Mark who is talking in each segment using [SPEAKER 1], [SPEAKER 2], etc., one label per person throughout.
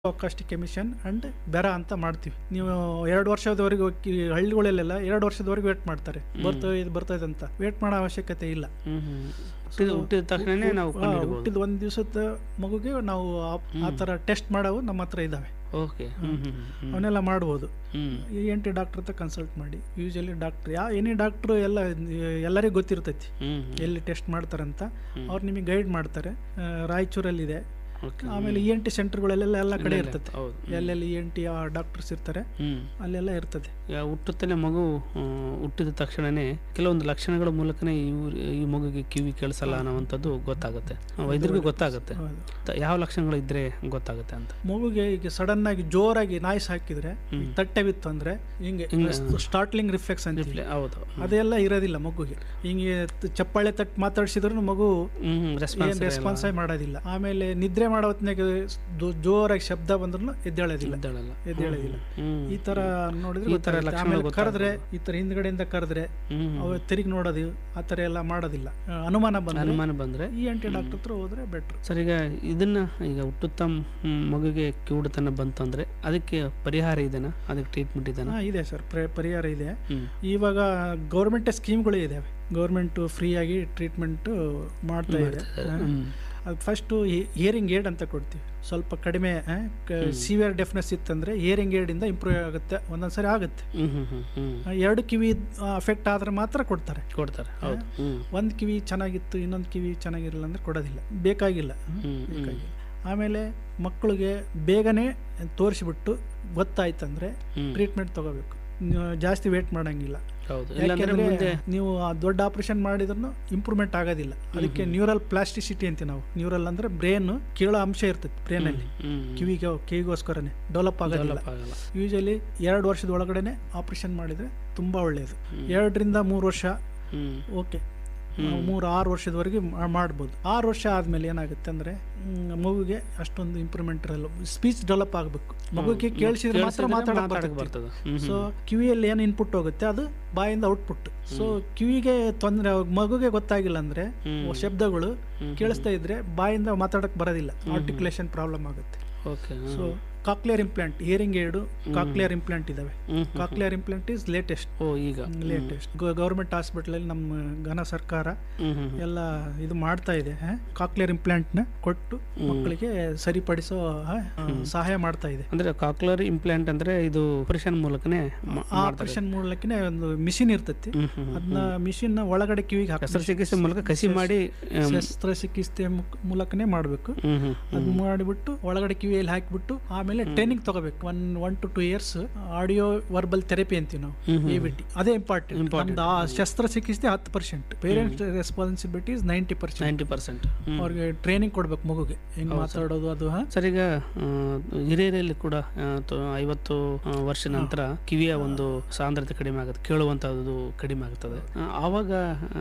[SPEAKER 1] Caustic emission and ಬೆರ ಅಂತ ಮಾಡ್ತೀವಿ ನೀವು ಎರಡು ವರ್ಷದವರೆಗೂ ಕಿ- ಹಳ್ಳಿಗಳಲ್ಲೆಲ್ಲ ಎರಡು ವರ್ಷದವರೆಗೂ ವೇಟ್ ಮಾಡ್ತಾರೆ ಬರ್ತದೆ ಇದು ಬರ್ತದೆ ಅಂತ ವೇಟ್ ಮಾಡೋ ಅವಶ್ಯಕತೆ ಇಲ್ಲ
[SPEAKER 2] ಹ್ಮ್ ಹ್ಮ್. ಹುಟ್ಟಿದ ಹುಟ್ಟಿದ ತಕ್ಷಣನೇ ನಾವು
[SPEAKER 1] ಹಾ,
[SPEAKER 2] ಕಂಡುಹಿಡ್ಬೋದು
[SPEAKER 1] ಹುಟ್ಟಿದ ಒಂದು ದಿವಸದ ಮಗುಗೆ ನಾವು ಆ- ಆ ಥರ ಟೆಸ್ಟ್ ಮಾಡವು ನಮ್ಮ ಹತ್ರ ಇದ್ದಾವೆ
[SPEAKER 2] ಓಕೆ ಹ್ಮ್ ಹ್ಮ್ ಹ್ಮ್
[SPEAKER 1] ಅವನ್ನೆಲ್ಲ ಮಾಡ್ಬೋದು
[SPEAKER 2] ಹ್ಮ್
[SPEAKER 1] ಈ ಎನ್ ಟಿ ಡಾಕ್ಟರ್ ಹತ್ರ ಕನ್ಸಲ್ಟ್ ಮಾಡಿ ಯೂಶಲಿ ಡಾಕ್ಟ್ರ್ ಯಾವ ಎನಿ ಡಾಕ್ಟ್ರು ಎಲ್ಲ ಎಲ್ಲರಿಗೂ ಗೊತ್ತಿರ್ತೈತಿ
[SPEAKER 2] ಹ್ಮ್
[SPEAKER 1] ಎಲ್ಲಿ ಟೆಸ್ಟ್ ಮಾಡ್ತಾರಂತ ಅವ್ರು ನಿಮಗೆ ಗೈಡ್ ಮಾಡ್ತಾರೆ ಆ, ರಾಯಚೂರಲ್ಲಿದೆ
[SPEAKER 2] ಓಕೆ
[SPEAKER 1] ಆಮೇಲೆ ಇ ಎನ್ ಟಿ ಸೆಂಟರ್ಗಳೆಲ್ಲ ಎಲ್ಲ ಕಡೆ ಇರ್ತದೆ
[SPEAKER 2] ಹೌದು
[SPEAKER 1] ಎಲ್ಲೆಲ್ಲಿ ಇ ಎನ್ ಟಿ ಡಾಕ್ಟರ್ಸ್ ಇರ್ತಾರೆ
[SPEAKER 2] ಹ್ಮ್
[SPEAKER 1] ಅಲ್ಲೆಲ್ಲ ಇರ್ತದೆ
[SPEAKER 2] ಈಗ ಹುಟ್ಟುತ್ತಲೇ ಮಗು ಆ, ಹುಟ್ಟಿದ ತಕ್ಷಣನೇ ಕೆಲವೊಂದು ಲಕ್ಷಣಗಳ ಮೂಲಕನೇ ಇವ್ರು ಈ ಮಗುಗೆ ಕಿವಿ ಕೇಳಿಸಲ್ಲ ಅನ್ನೋವಂಥದ್ದು ಗೊತ್ತಾಗುತ್ತೆ ಆ, ವೈದ್ಯರಿಗೂ ಗೊತ್ತಾಗುತ್ತೆ
[SPEAKER 1] ಹೌದು
[SPEAKER 2] ತ- ಯಾವ ಲಕ್ಷಣಗಳು ಇದ್ರೆ ಗೊತ್ತಾಗುತ್ತೆ ಅಂತ
[SPEAKER 1] ಮಗುಗೆ ಈಗ ಸಡನ್ ಆಗಿ ಜೋರಾಗಿ ನಾಯ್ಸ್ ಹಾಕಿದ್ರೆ
[SPEAKER 2] ಹ್ಮ್.
[SPEAKER 1] ತಟ್ಟೆ ಬಿತ್ತು ಅಂದ್ರೆ ಹಿಂಗೆ ಸ್ಟಾರ್ಟ್ಲಿಂಗ್ ರಿಫ್ಲೆಕ್ಸ್ ಅಂತ
[SPEAKER 2] ರಿಪ್ಲೈ ಹೌದು
[SPEAKER 1] ಅದೆಲ್ಲ ಇರೋದಿಲ್ಲ ಮಗುಗೆ ಹಿಂಗೆ ತ- ಚಪ್ಪಾಳೆ ತಟ್ಟು ಮಾತಾಡ್ಸಿದ್ರು ಮಗು
[SPEAKER 2] ಹ್ಮ್ ರೆಸ್ಪಾನ್ಸ್
[SPEAKER 1] ಏನ್ ರೆಸ್ಪಾನ್ಸ್ ಮಾಡೋದಿಲ್ಲ ಆಮೇಲೆ ನಿದ್ರೆ ಮಾಡೋ ಹೊತ್ನಾಗ ದೊ- ಜೋರಾಗಿ ಶಬ್ದ ಬಂದ್ರು ಎದ್ದೇಳೋದಿಲ್ಲ
[SPEAKER 2] ಇದ್ದಾಳಲ್ಲ
[SPEAKER 1] ಎದ್ದೇಳೋದಿಲ್ಲ
[SPEAKER 2] ಹ್ಮ್
[SPEAKER 1] ಈ ತರ ನೋಡಿದ್ರೆ
[SPEAKER 2] ಈ ತರ
[SPEAKER 1] ಗೊತ್ತಾಗುತ್ತೆ.
[SPEAKER 2] ಲಕ್ಷಣಗಳು
[SPEAKER 1] ಆಮೇಲೆ ಕರೆದ್ರೆ ಈ ತರ ಹಿಂದ್ಗಡೆಯಿಂದ ಕರೆದ್ರೆ
[SPEAKER 2] ಹ್ಮ್
[SPEAKER 1] ಅವ ತಿರುಗಿ ನೋಡೋದು ಆ ತರ ಎಲ್ಲ ಮಾಡೋದಿಲ್ಲ ಆ, ಅನುಮಾನ ಬಂದ್ರೆ
[SPEAKER 2] ಅನುಮಾನ ಬಂದ್ರೆ
[SPEAKER 1] ಈ ಎನ್ ಟಿ ಡಾಕ್ಟರ್ ಹತ್ರ ಹೋದ್ರೆ ಬೆಟ್ರ್
[SPEAKER 2] ಸರ್ ಈಗ ಇದನ್ನ ಈಗ ಹುಟ್ಟುತ್ತಾ ಮ್, ಮಗುಗೆ ಕಿವುಡುತನ ಬಂತಂದ್ರೆ ಅದಕ್ಕೆ ಪರಿಹಾರ ಇದೆನಾ ಅದಕ್ಕೆ ಟ್ರೀಟ್ಮೆಂಟ್ ಇದೆನಾ
[SPEAKER 1] ಹಾ ಇದೆ ಸರ್ ಪರಿಹಾರ ಇದೆ
[SPEAKER 2] ಹ್ಮ್
[SPEAKER 1] ಇವಾಗ ಗೌರ್ಮೆಂಟ್ ಸ್ಕೀಮ್ಗಳು ಇದಾವೆ ಗೌರ್ಮೆಂಟ್ ಫ್ರೀಯಾಗಿ ಟ್ರೀಟ್ಮೆಂಟ್ ಮಾಡ್ತಾ ಇದೆ
[SPEAKER 2] ಹ್ಮ್
[SPEAKER 1] ಅದು ಫಸ್ಟು ಹಿಯರಿಂಗ್ ಏಡ್ ಅಂತ ಕೊಡ್ತೀವಿ ಸ್ವಲ್ಪ ಕಡಿಮೆ ಸಿವಿಯರ್ ಡೆಫ್ನೆಸ್ ಇತ್ತಂದ್ರೆ ಹಿಯರಿಂಗ್ ಏಡಿಂದ ಇಂಪ್ರೂವ್ ಆಗುತ್ತೆ ಒಂದೊಂದ್ಸರಿ ಆಗುತ್ತೆ
[SPEAKER 2] ಹ್ಮ್ ಹ್ಮ್ ಹ್ಮ್ ಹ್ಮ್
[SPEAKER 1] ಆ, ಎರಡು ಕಿವಿ ಅಫೆಕ್ಟ್ ಆದ್ರೆ ಮಾತ್ರ ಕೊಡ್ತಾರೆ
[SPEAKER 2] ಕೊಡ್ತಾರೆ ಹೌದು ಹ್ಮ್
[SPEAKER 1] ಒಂದು ಕಿವಿ ಚೆನ್ನಾಗಿತ್ತು ಇನ್ನೊಂದು ಕಿವಿ ಚೆನ್ನಾಗಿರಲಿಲ್ಲ ಅಂದ್ರೆ ಕೊಡೋದಿಲ್ಲ ಬೇಕಾಗಿಲ್ಲ ಹ್ಮ್,
[SPEAKER 2] ಹ್ಮ್, ಹ್ಮ್.
[SPEAKER 1] ಬೇಕಾಗಿಲ್ಲ ಆಮೇಲೆ ಮಕ್ಕಳಿಗೆ ಬೇಗನೆ ತೋರಿಸಿಬಿಟ್ಟು ಗೊತ್ತಾಯ್ತಂದ್ರೆ
[SPEAKER 2] ಹ್ಮ್
[SPEAKER 1] ಟ್ರೀಟ್ಮೆಂಟ್ ತಗೋಬೇಕು ನೀವು ಜಾಸ್ತಿ ವೇಟ್ ಮಾಡಂಗಿಲ್ಲ
[SPEAKER 2] ಹೌದು ಇಲ್ಲಾಂದ್ರೆ
[SPEAKER 1] ಯಾಕೆಂದ್ರೆ
[SPEAKER 2] ಮುಂದೆ
[SPEAKER 1] ನೀವು ಆ ದೊಡ್ಡ ಆಪರೇಷನ್ ಮಾಡಿದ್ರು ಇಂಪ್ರೂವ್ಮೆಂಟ್ ಆಗೋದಿಲ್ಲ ಅದಕ್ಕೆ ನ್ಯೂರಲ್ ಪ್ಲಾಸ್ಟಿಸಿಟಿ ಅಂತೀವಿ ನಾವು ನ್ಯೂರಲ್ ಅಂದ್ರೆ ಬ್ರೇನ್ ಕೇಳೋ ಅಂಶ ಇರ್ತದೆ ಬ್ರೇನ್ ಅಲ್ಲಿ
[SPEAKER 2] ಹ್ಮ್
[SPEAKER 1] ಕಿವಿಗೆ ಕಿವಿಗೋಸ್ಕರನೇ ಡೆವಲಪ್ ಆಗೋದಿಲ್ಲ
[SPEAKER 2] ಡೆವಲಪ್ ಆಗಲ್ಲ
[SPEAKER 1] ಯೂಶಲಿ ಎರಡು ವರ್ಷದ ಒಳಗಡೆನೆ ಆಪರೇಷನ್ ಮಾಡಿದ್ರೆ ತುಂಬಾ ಒಳ್ಳೆಯದು ಎರಡರಿಂದ ಮೂರು ವರ್ಷ
[SPEAKER 2] ಹ್ಮ್
[SPEAKER 1] ಓಕೆ ಮೂರು ಆರು ವರ್ಷದವರೆಗೆ ಮಾ- ಮಾಡ್ಬೋದು ಆರು ವರ್ಷ ಆದಮೇಲೆ ಏನಾಗುತ್ತೆ ಅಂದರೆ ಮಗುಗೆ ಅಷ್ಟೊಂದು ಇಂಪ್ರೂವ್ಮೆಂಟ್ ಇರಲ್ಲ ಸ್ಪೀಚ್ ಡೆವಲಪ್ ಆಗಬೇಕು ಮಗುಗೆ ಕೇಳಿಸಿದ್ರೆ ಮಾತ್ರ
[SPEAKER 2] ಕೇಳ್ಸಿದ್ರೆ
[SPEAKER 1] ಮಾತಾಡಕ್
[SPEAKER 2] ಮಾತಾಡಕ್
[SPEAKER 1] ಬರ್ತದೆ
[SPEAKER 2] ಬರ್ತದೆ ಹ್ಮ್
[SPEAKER 1] ಸೊ ಕಿವಿಯಲ್ಲಿ ಏನು ಇನ್ಪುಟ್ ಹೋಗುತ್ತೆ ಅದು ಬಾಯಿಂದ ಔಟ್ಪುಟ್ ಸೊ ಕಿವಿಗೆ ತೊಂದರೆ ಮಗುಗೆ ಗೊತ್ತಾಗಿಲ್ಲ ಅಂದ್ರೆ
[SPEAKER 2] ಹ್ಮ್.
[SPEAKER 1] ಶಬ್ದಗಳು
[SPEAKER 2] ಹ್ಮ್.
[SPEAKER 1] ಕೇಳಿಸ್ತಾ ಇದ್ರೆ ಬಾಯಿಂದ ಮಾತಾಡಕ್ ಬರೋದಿಲ್ಲ ಆರ್ಟಿಕ್ಯುಲೇಷನ್ ಪ್ರಾಬ್ಲಮ್ ಆಗುತ್ತೆ
[SPEAKER 2] okay
[SPEAKER 1] so cochlear implant hearing aid cochlear implant ಇದಾವೆ
[SPEAKER 2] ಹ್ಮ್
[SPEAKER 1] ಕಾಕ್ಲಿಯರ್ ಇಂಪ್ಲಾಂಟ್ ಇಸ್ ಲೇಟೆಸ್ಟ್
[SPEAKER 2] ಓ ಈಗ
[SPEAKER 1] ಲೇಟೆಸ್ಟ್ ಗೌರ್ಮೆಂಟ್ ಹಾಸ್ಪಿಟಲ್ ನಮ್ಮ ಘನ ಸರ್ಕಾರ
[SPEAKER 2] ಹ್ಮ್ ಹ್ಮ್
[SPEAKER 1] ಎಲ್ಲ ಇದು ಮಾಡ್ತಾ ಇದೆ ಕಾಕ್ಲಿಯರ್ ಇಂಪ್ಲಾಂಟ್ ನ ಕೊಟ್ಟು ಮಕ್ಕಳಿಗೆ ಸರಿಪಡಿಸೋ ಆ, ಸಹಾಯ ಮಾಡ್ತಾ ಇದೆ
[SPEAKER 2] ಅಂದ್ರೆ ಕಾಕ್ಲರ್ ಇಂಪ್ಲಾಂಟ್ ಅಂದ್ರೆ ಇದು ಆಪರೇಷನ್ ಮೂಲಕನೇ ಮ-
[SPEAKER 1] ಆ ಆಪರೇಷನ್ ಮೂಲಕನೇ ಒಂದು ಮಿಷಿನ್ ಇರ್ತೈತಿ
[SPEAKER 2] ಹ್ಮ್ ಹ್ಮ್
[SPEAKER 1] ಅದನ್ನ ಮಿಷಿನ್ ಒಳಗಡೆ ಕಿವಿಗೆ ಹಾಕಿ
[SPEAKER 2] ಶಸ್ತ್ರಚಿಕಿತ್ಸೆ ಮೂಲಕ ಕಸಿ ಮಾಡಿ ಆಮ್,
[SPEAKER 1] ಶಸ್ತ್ರಚಿಕಿತ್ಸೆ ಮುಖ- ಮೂಲಕನೇ ಮಾಡಬೇಕು
[SPEAKER 2] ಹ್ಮ್ ಹ್ಮ್
[SPEAKER 1] ಅದ್ ಮಾಡಿಬಿಟ್ಟು ಒಳಗಡೆ ಕಿವಿಯಲ್ಲಿ ಹಾಕಿಬಿಟ್ಟು ಆಮೇಲೆ ಟ್ರೈನಿಂಗ್ ತಗೋಬೇಕು one one to two years audio verbal therapy ಅಂತೀವಿ ನಾವು ಎ ಬಿ ಟಿ ಅದೇ ಇಂಪಾರ್ಟೆಂಟ್ ನಮ್ದು ಆ ಶಸ್ತ್ರಚಿಕಿತ್ಸೆ ಹತ್ತು percent parents responsibility is ninety percent
[SPEAKER 2] ninety percent
[SPEAKER 1] ಅವ್ರಿಗೆ ಟ್ರೈನಿಂಗ್ ಕೊಡ್ಬೇಕು ಮಗುಗೆ ಹೆಂಗ್ ಮಾತಾಡೋದು ಅದು ಹಾ?
[SPEAKER 2] ಸರ್ ಈಗ ಆ, ಹಿರಿಯರಲ್ಲಿ ಕೂಡ ಆ, ತ- ಐವತ್ತು ಆ, ವರ್ಷ ನಂತರ ಕಿವಿಯ ಒಂದು ಸಾಂದ್ರತೆ ಕಡಿಮೆ ಆಗುತ್ತೆ ಕೇಳುವಂತದ್ದು ಕಡಿಮೆ ಆಗ್ತದೆ ಆ, ಆವಾಗ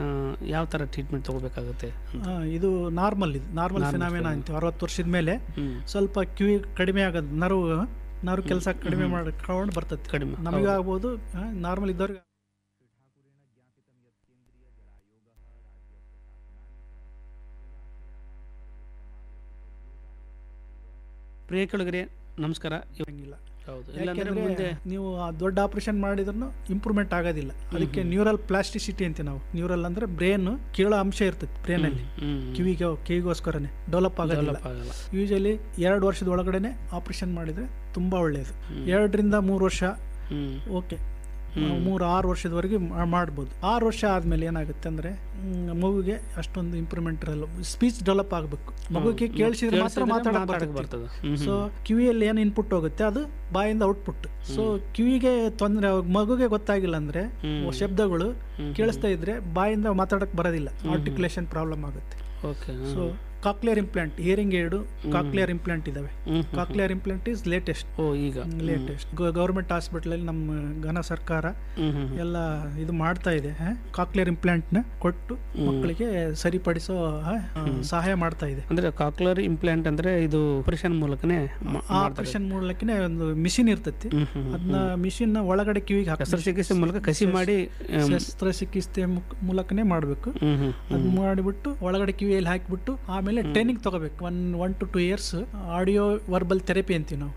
[SPEAKER 2] ಯಾವ ತರ ಟ್ರೀಟ್ಮೆಂಟ್ ತಗೋಬೇಕಾಗುತ್ತೆ
[SPEAKER 1] ಆ, ಇದು ನಾರ್ಮಲ್ ಇದು ನಾರ್ಮಲ್ ಫಿನಾಮಿನ ಅಂತೀವಿ ಅರವತ್ತು ವರ್ಷದ ಮೇಲೆ
[SPEAKER 2] ಹ್ಮ್
[SPEAKER 1] ಸ್ವಲ್ಪ ಕಿವಿ ಕಡಿಮೆ ಆಗೋದು ನರ್ವ್ ನರ್ವ್ ಕೆಲಸ ಕಡಿಮೆ ಮಾಡ್ಕೊಂಡು ಬರ್ತದೆ
[SPEAKER 2] ಕಡಿಮೆ
[SPEAKER 1] ನಮಗೆ ಆಗ್ಬೋದು ನಾರ್ಮಲ್ ಇದ್ದವ್ರಿಗೆ
[SPEAKER 2] ಪ್ರಿಯ ಕೆಳಗರೆ ನಮಸ್ಕಾರ
[SPEAKER 1] ಹಂಗಿಲ್ಲ
[SPEAKER 2] ಹೌದು ಇಲ್ಲಾಂದ್ರೆ
[SPEAKER 1] ಯಾಕೆಂದ್ರೆ
[SPEAKER 2] ಮುಂದೆ
[SPEAKER 1] ನೀವು ಆ ದೊಡ್ಡ ಆಪರೇಷನ್ ಮಾಡಿದ್ರು ಇಂಪ್ರೂವ್ಮೆಂಟ್ ಆಗೋದಿಲ್ಲ ಅದಕ್ಕೆ ನ್ಯೂರಲ್ ಪ್ಲಾಸ್ಟಿಸಿಟಿ ಅಂತೀವಿ ನಾವು ನ್ಯೂರಲ್ ಅಂದ್ರೆ ಬ್ರೇನ್ ಕೇಳೋ ಅಂಶ ಇರ್ತದೆ ಬ್ರೇನ್ ಅಲ್ಲಿ
[SPEAKER 2] ಹ್ಮ್
[SPEAKER 1] ಕಿವಿಗೆ ಕಿವಿಗೋಸ್ಕರನೇ ಡೆವಲಪ್ ಆಗೋದಿಲ್ಲ
[SPEAKER 2] ಡೆವಲಪ್ ಆಗಲ್ಲ
[SPEAKER 1] ಯೂಶಲಿ ಎರಡು ವರ್ಷದ ಒಳಗಡೆನೆ ಆಪರೇಷನ್ ಮಾಡಿದ್ರೆ ತುಂಬಾ ಒಳ್ಳೆಯದು ಎರಡರಿಂದ ಮೂರು ವರ್ಷ
[SPEAKER 2] ಹ್ಮ್
[SPEAKER 1] ಓಕೆ ಮೂರು ಆರು ವರ್ಷದವರೆಗೆ ಮಾ- ಮಾಡ್ಬೋದು ಆರು ವರ್ಷ ಆದಮೇಲೆ ಏನಾಗುತ್ತೆ ಅಂದರೆ ಮಗುಗೆ ಅಷ್ಟೊಂದು ಇಂಪ್ರೂವ್ಮೆಂಟ್ ಇರಲ್ಲ ಸ್ಪೀಚ್ ಡೆವಲಪ್ ಆಗಬೇಕು ಮಗುಗೆ ಕೇಳಿಸಿದ್ರೆ ಮಾತ್ರ
[SPEAKER 2] ಕೇಳ್ಸಿದ್ರೆ
[SPEAKER 1] ಮಾತಾಡಕ್
[SPEAKER 2] ಮಾತಾಡಕ್
[SPEAKER 1] ಬರ್ತದೆ
[SPEAKER 2] ಬರ್ತದೆ ಹ್ಮ್
[SPEAKER 1] ಸೊ ಕಿವಿಯಲ್ಲಿ ಏನು ಇನ್ಪುಟ್ ಹೋಗುತ್ತೆ ಅದು ಬಾಯಿಂದ ಔಟ್ಪುಟ್ ಸೊ ಕಿವಿಗೆ ತೊಂದರೆ ಮಗುಗೆ ಗೊತ್ತಾಗಿಲ್ಲ ಅಂದ್ರೆ ಶಬ್ದಗಳು ಕೇಳಿಸ್ತಾ ಇದ್ರೆ ಬಾಯಿಂದ ಮಾತಾಡಕ್ ಬರೋದಿಲ್ಲ ಆರ್ಟಿಕ್ಯುಲೇಷನ್ ಪ್ರಾಬ್ಲಮ್ ಆಗುತ್ತೆ
[SPEAKER 2] okay
[SPEAKER 1] so cochlear implant hearing aid cochlear implant ಇದಾವೆ
[SPEAKER 2] ಹ್ಮ್
[SPEAKER 1] ಕಾಕ್ಲಿಯರ್ ಇಂಪ್ಲಾಂಟ್ ಇಸ್ ಲೇಟೆಸ್ಟ್
[SPEAKER 2] ಓ ಈಗ
[SPEAKER 1] ಲೇಟೆಸ್ಟ್ ಗೌರ್ಮೆಂಟ್ ಹಾಸ್ಪಿಟಲ್ ನಮ್ಮ ಘನ ಸರ್ಕಾರ
[SPEAKER 2] ಹ್ಮ್ ಹ್ಮ್
[SPEAKER 1] ಎಲ್ಲ ಇದು ಮಾಡ್ತಾ ಇದೆ ಕಾಕ್ಲಿಯರ್ ಇಂಪ್ಲಾಂಟ್ ನ ಕೊಟ್ಟು ಮಕ್ಕಳಿಗೆ ಸರಿಪಡಿಸೋ ಆ, ಸಹಾಯ ಮಾಡ್ತಾ ಇದೆ
[SPEAKER 2] ಅಂದ್ರೆ ಕಾಕ್ಲರ್ ಇಂಪ್ಲಾಂಟ್ ಅಂದ್ರೆ ಇದು ಆಪರೇಷನ್ ಮೂಲಕನೇ ಮ-
[SPEAKER 1] ಆ ಆಪರೇಷನ್ ಮೂಲಕನೇ ಒಂದು ಮಿಷಿನ್ ಇರ್ತೈತಿ
[SPEAKER 2] ಹ್ಮ್ ಹ್ಮ್
[SPEAKER 1] ಅದನ್ನ ಮಿಷಿನ್ ಒಳಗಡೆ ಕಿವಿಗೆ ಹಾಕಿ
[SPEAKER 2] ಶಸ್ತ್ರಚಿಕಿತ್ಸೆ ಮೂಲಕ ಕಸಿ ಮಾಡಿ ಆಮ್,
[SPEAKER 1] ಶಸ್ತ್ರಚಿಕಿತ್ಸೆ ಮುಖ- ಮೂಲಕನೇ ಮಾಡಬೇಕು
[SPEAKER 2] ಹ್ಮ್ ಹ್ಮ್
[SPEAKER 1] ಅದ್ ಮಾಡಿಬಿಟ್ಟು ಒಳಗಡೆ ಕಿವಿಯಲ್ಲಿ ಹಾಕಿಬಿಟ್ಟು ಆಮೇಲೆ ಟ್ರೈನಿಂಗ್ ತಗೋಬೇಕು one one to two years audio verbal therapy ಅಂತೀವಿ ನಾವು